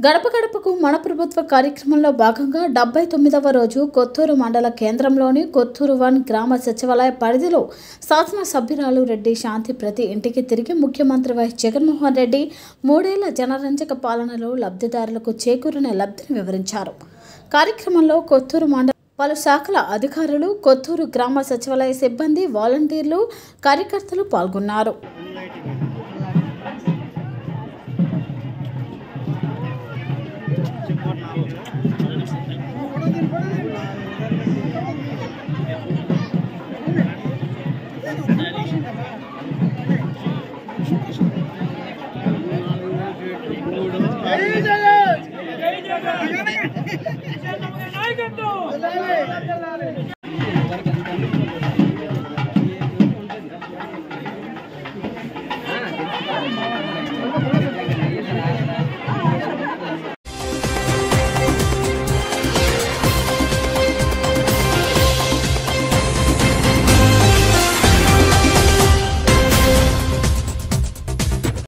గడప గడపకు మన ప్రభుత్వ కార్యక్రమంలో భాగంగా డెబ్బై తొమ్మిదవ రోజు కొత్తూరు మండల కేంద్రంలోని కొత్తూరు వన్ గ్రామ సచివాలయ పరిధిలో శాసనసభ్యురాలు రెడ్డి శాంతి ప్రతి ఇంటికి తిరిగి ముఖ్యమంత్రి వైఎస్ జగన్మోహన్ రెడ్డి మూడేళ్ల జనరంజక పాలనలో లబ్ధిదారులకు చేకూరిన లబ్ధిని వివరించారు కార్యక్రమంలో కొత్తూరు మండల పలు శాఖల అధికారులు కొత్తూరు గ్రామ సచివాలయ సిబ్బంది వాలంటీర్లు కార్యకర్తలు పాల్గొన్నారు నాయకత్వం